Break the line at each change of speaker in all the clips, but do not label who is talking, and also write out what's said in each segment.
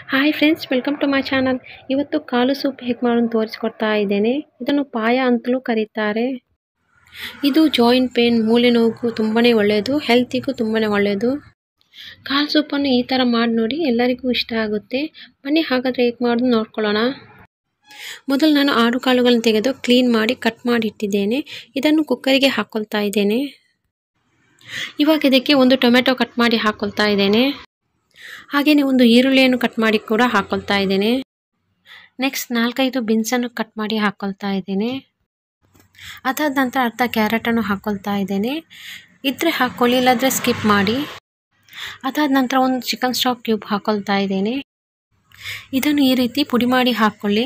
hi friends welcome to my channel ಇವತ್ತು ಕಾಲು soup ಹೇಗೆ ಮಾಡೋದು ತೋರಿಸ್ಕೊಡ್ತಾ ಇದ್ದೇನೆ ಇದನ್ನು ಪಾಯ ಅಂತಲೂ ಕರೀತಾರೆ ಇದು ಜಾಯಿಂಟ್ ಪೇನ್ ಮೂಳೆ ನೋವಿಗೂ ತುಂಬಾ ಒಳ್ಳೆಯದು ಹೆಲ್ತಿಗೂ ತುಂಬಾ ಒಳ್ಳೆಯದು ಕಾಲು ಸೂಪನ್ನು ಈ ಥರ ಮಾಡಿ ನೋಡಿ ಎಲ್ಲರಿಗೂ ಇಷ್ಟ ಆಗುತ್ತೆ ಬನ್ನಿ ಹಾಗಾದರೆ ಹೇಗೆ ಮಾಡೋದು ನೋಡ್ಕೊಳ್ಳೋಣ ಮೊದಲು ನಾನು ಆಡು ಕಾಳುಗಳನ್ನು ತೆಗೆದು ಕ್ಲೀನ್ ಮಾಡಿ ಕಟ್ ಮಾಡಿ ಇಟ್ಟಿದ್ದೇನೆ ಇದನ್ನು ಕುಕ್ಕರಿಗೆ ಹಾಕ್ಕೊಳ್ತಾ ಇದ್ದೇನೆ ಇವಾಗ ಇದಕ್ಕೆ ಒಂದು ಟೊಮೆಟೊ ಕಟ್ ಮಾಡಿ ಹಾಕ್ಕೊಳ್ತಾ ಇದ್ದೇನೆ ಹಾಗೆಯೇ ಒಂದು ಈರುಳ್ಳಿಯನ್ನು ಕಟ್ ಮಾಡಿ ಕೂಡ ಹಾಕ್ಕೊಳ್ತಾ ಇದ್ದೇನೆ ನೆಕ್ಸ್ಟ್ ನಾಲ್ಕೈದು ಬೀನ್ಸನ್ನು ಕಟ್ ಮಾಡಿ ಹಾಕ್ಕೊಳ್ತಾ ಇದ್ದೇನೆ ಅದಾದ ನಂತರ ಅರ್ಧ ಕ್ಯಾರೆಟನ್ನು ಹಾಕ್ಕೊಳ್ತಾ ಇದ್ದೇನೆ ಇದ್ದರೆ ಹಾಕ್ಕೊಳ್ಳಿ ಇಲ್ಲಾಂದರೆ ಸ್ಕಿಪ್ ಮಾಡಿ ಅದಾದ ನಂತರ ಒಂದು ಚಿಕನ್ ಸ್ಟಾಕ್ ಕ್ಯೂಬ್ ಹಾಕ್ಕೊಳ್ತಾ ಇದ್ದೇನೆ ಇದನ್ನು ಈ ರೀತಿ ಪುಡಿ ಮಾಡಿ ಹಾಕ್ಕೊಳ್ಳಿ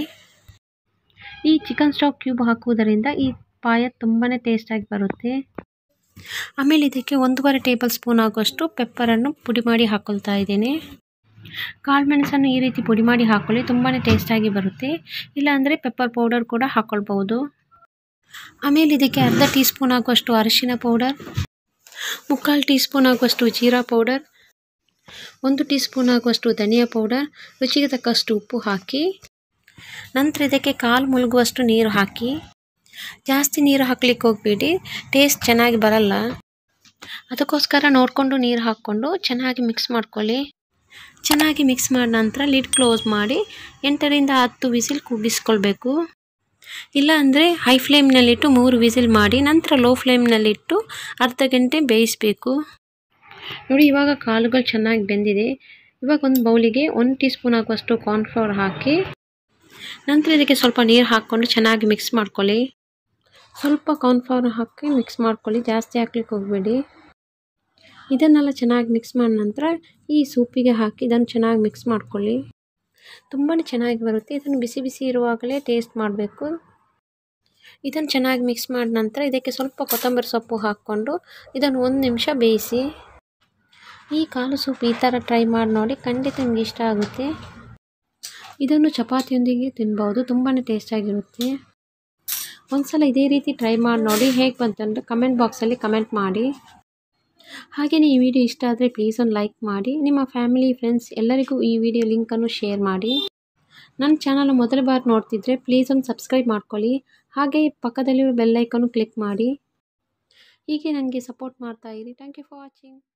ಈ ಚಿಕನ್ ಸ್ಟಾಕ್ ಕ್ಯೂಬ್ ಹಾಕುವುದರಿಂದ ಈ ಪಾಯ ತುಂಬಾ ಟೇಸ್ಟಾಗಿ ಬರುತ್ತೆ ಆಮೇಲೆ ಇದಕ್ಕೆ ಒಂದೂವರೆ ಟೇಬಲ್ ಸ್ಪೂನ್ ಆಗುವಷ್ಟು ಪೆಪ್ಪರನ್ನು ಪುಡಿ ಮಾಡಿ ಹಾಕ್ಕೊಳ್ತಾ ಇದ್ದೇನೆ ಕಾಳು ಮೆಣಸನ್ನು ಈ ರೀತಿ ಪುಡಿ ಮಾಡಿ ಹಾಕ್ಕೊಳ್ಳಿ ತುಂಬಾ ಟೇಸ್ಟಾಗಿ ಬರುತ್ತೆ ಇಲ್ಲಾಂದರೆ ಪೆಪ್ಪರ್ ಪೌಡರ್ ಕೂಡ ಹಾಕ್ಕೊಳ್ಬೋದು ಆಮೇಲೆ ಇದಕ್ಕೆ ಅರ್ಧ ಟೀ ಸ್ಪೂನ್ ಆಗುವಷ್ಟು ಅರಿಶಿನ ಪೌಡರ್ ಮುಕ್ಕಾಲು ಟೀ ಸ್ಪೂನ್ ಆಗುವಷ್ಟು ಜೀರಾ ಪೌಡರ್ ಒಂದು ಟೀ ಸ್ಪೂನ್ ಆಗುವಷ್ಟು ಧನಿಯಾ ಪೌಡರ್ ರುಚಿಗೆ ತಕ್ಕಷ್ಟು ಉಪ್ಪು ಹಾಕಿ ನಂತರ ಇದಕ್ಕೆ ಕಾಲು ಮುಳುಗುವಷ್ಟು ನೀರು ಹಾಕಿ ಜಾಸ್ತಿ ನೀರು ಹಾಕ್ಲಿಕ್ಕೆ ಹೋಗಬೇಡಿ ಟೇಸ್ಟ್ ಚೆನ್ನಾಗಿ ಬರಲ್ಲ ಅದಕ್ಕೋಸ್ಕರ ನೋಡಿಕೊಂಡು ನೀರು ಹಾಕ್ಕೊಂಡು ಚೆನ್ನಾಗಿ ಮಿಕ್ಸ್ ಮಾಡ್ಕೊಳ್ಳಿ ಚೆನ್ನಾಗಿ ಮಿಕ್ಸ್ ಮಾಡಿದ ನಂತರ ಲಿಡ್ ಕ್ಲೋಸ್ ಮಾಡಿ ಎಂಟರಿಂದ ಹತ್ತು ವಿಸಿಲ್ ಕೂಗಿಸ್ಕೊಳ್ಬೇಕು ಇಲ್ಲ ಅಂದರೆ ಹೈ ಫ್ಲೇಮ್ನಲ್ಲಿಟ್ಟು ಮೂರು ವಿಸಿಲ್ ಮಾಡಿ ನಂತರ ಲೋ ಫ್ಲೇಮ್ನಲ್ಲಿಟ್ಟು ಅರ್ಧ ಗಂಟೆ ಬೇಯಿಸಬೇಕು ನೋಡಿ ಇವಾಗ ಕಾಳುಗಳು ಚೆನ್ನಾಗಿ ಬೆಂದಿದೆ ಇವಾಗ ಒಂದು ಬೌಲಿಗೆ ಒಂದು ಟೀ ಸ್ಪೂನ್ ಆಗುವಷ್ಟು ಕಾರ್ನ್ಫ್ಲವರ್ ಹಾಕಿ ನಂತರ ಇದಕ್ಕೆ ಸ್ವಲ್ಪ ನೀರು ಹಾಕ್ಕೊಂಡು ಚೆನ್ನಾಗಿ ಮಿಕ್ಸ್ ಮಾಡ್ಕೊಳ್ಳಿ ಸ್ವಲ್ಪ ಕಾರ್ನ್ಫ್ಲವರ್ ಹಾಕಿ ಮಿಕ್ಸ್ ಮಾಡ್ಕೊಳ್ಳಿ ಜಾಸ್ತಿ ಹಾಕ್ಲಿಕ್ಕೆ ಹೋಗಬೇಡಿ ಇದನ್ನೆಲ್ಲ ಚೆನ್ನಾಗಿ ಮಿಕ್ಸ್ ಮಾಡಿದ ನಂತರ ಈ ಸೂಪಿಗೆ ಹಾಕಿ ಇದನ್ನು ಚೆನ್ನಾಗಿ ಮಿಕ್ಸ್ ಮಾಡ್ಕೊಳ್ಳಿ ತುಂಬಾ ಚೆನ್ನಾಗಿ ಬರುತ್ತೆ ಇದನ್ನು ಬಿಸಿ ಬಿಸಿ ಇರುವಾಗಲೇ ಟೇಸ್ಟ್ ಮಾಡಬೇಕು ಇದನ್ನು ಚೆನ್ನಾಗಿ ಮಿಕ್ಸ್ ಮಾಡಿದ ನಂತರ ಇದಕ್ಕೆ ಸ್ವಲ್ಪ ಕೊತ್ತಂಬರಿ ಸೊಪ್ಪು ಹಾಕ್ಕೊಂಡು ಇದನ್ನು ಒಂದು ನಿಮಿಷ ಬೇಯಿಸಿ ಈ ಕಾಲು ಸೂಪ್ ಈ ಥರ ಟ್ರೈ ಮಾಡಿ ನೋಡಿ ಖಂಡಿತ ನಿಮಗೆ ಇಷ್ಟ ಆಗುತ್ತೆ ಇದನ್ನು ಚಪಾತಿಯೊಂದಿಗೆ ತಿನ್ಬೋದು ತುಂಬಾ ಟೇಸ್ಟಾಗಿರುತ್ತೆ ಒಂದ್ಸಲ ಇದೇ ರೀತಿ ಟ್ರೈ ಮಾಡಿ ನೋಡಿ ಹೇಗೆ ಬಂತಂದರೆ ಕಮೆಂಟ್ ಬಾಕ್ಸಲ್ಲಿ ಕಮೆಂಟ್ ಮಾಡಿ ಹಾಗೆಯೇ ಈ ವಿಡಿಯೋ ಇಷ್ಟ ಆದರೆ ಪ್ಲೀಸ್ ಒಂದು ಲೈಕ್ ಮಾಡಿ ನಿಮ್ಮ ಫ್ಯಾಮಿಲಿ ಫ್ರೆಂಡ್ಸ್ ಎಲ್ಲರಿಗೂ ಈ ವಿಡಿಯೋ ಲಿಂಕನ್ನು ಶೇರ್ ಮಾಡಿ ನನ್ನ ಚಾನಲ್ ಮೊದಲ ಬಾರಿ ನೋಡ್ತಿದ್ರೆ ಪ್ಲೀಸ್ ಒಂದು ಸಬ್ಸ್ಕ್ರೈಬ್ ಮಾಡ್ಕೊಳ್ಳಿ ಹಾಗೆ ಪಕ್ಕದಲ್ಲಿರೋ ಬೆಲ್ಲೈಕನ್ನು ಕ್ಲಿಕ್ ಮಾಡಿ ಹೀಗೆ ನನಗೆ ಸಪೋರ್ಟ್ ಮಾಡ್ತಾ ಇರಿ ಥ್ಯಾಂಕ್ ಯು ಫಾರ್ ವಾಚಿಂಗ್